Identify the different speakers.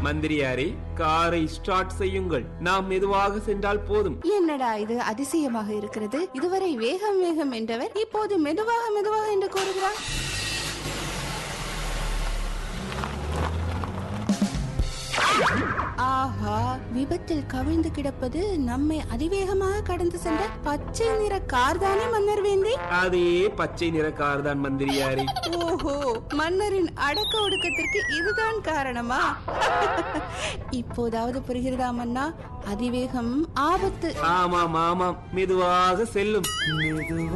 Speaker 1: மந்திரியாரே காரை ஸ்டார்ட் செய்யுங்கள் நாம் மெதுவாக சென்றால் போதும்
Speaker 2: என்னடா இது அதிசயமாக இருக்கிறது இதுவரை வேகம் வேகம் என்றவர் இப்போது மெதுவாக மெதுவாக என்று கூறுகிறார் ஆஹா விபத்தில் கவிழ்ந்து கிடப்பது நம்மை அதிவேகமாக கடந்து சென்ற பச்சை நிற கார் தானே மன்னர் வேந்தே
Speaker 1: அதே பச்சை நிற கார் தான் மந்திரியாரே
Speaker 2: ஓஹோ மன்னரின் அடக்க ஒடுக்கத்திற்கு இதுதான் காரணமா இப்போதாவது புரிகிறதா மன்னா அதிவேகம் ஆபத்து
Speaker 1: ஆமாம் ஆமாம் மெதுவாக செல்லும் மெதுவாக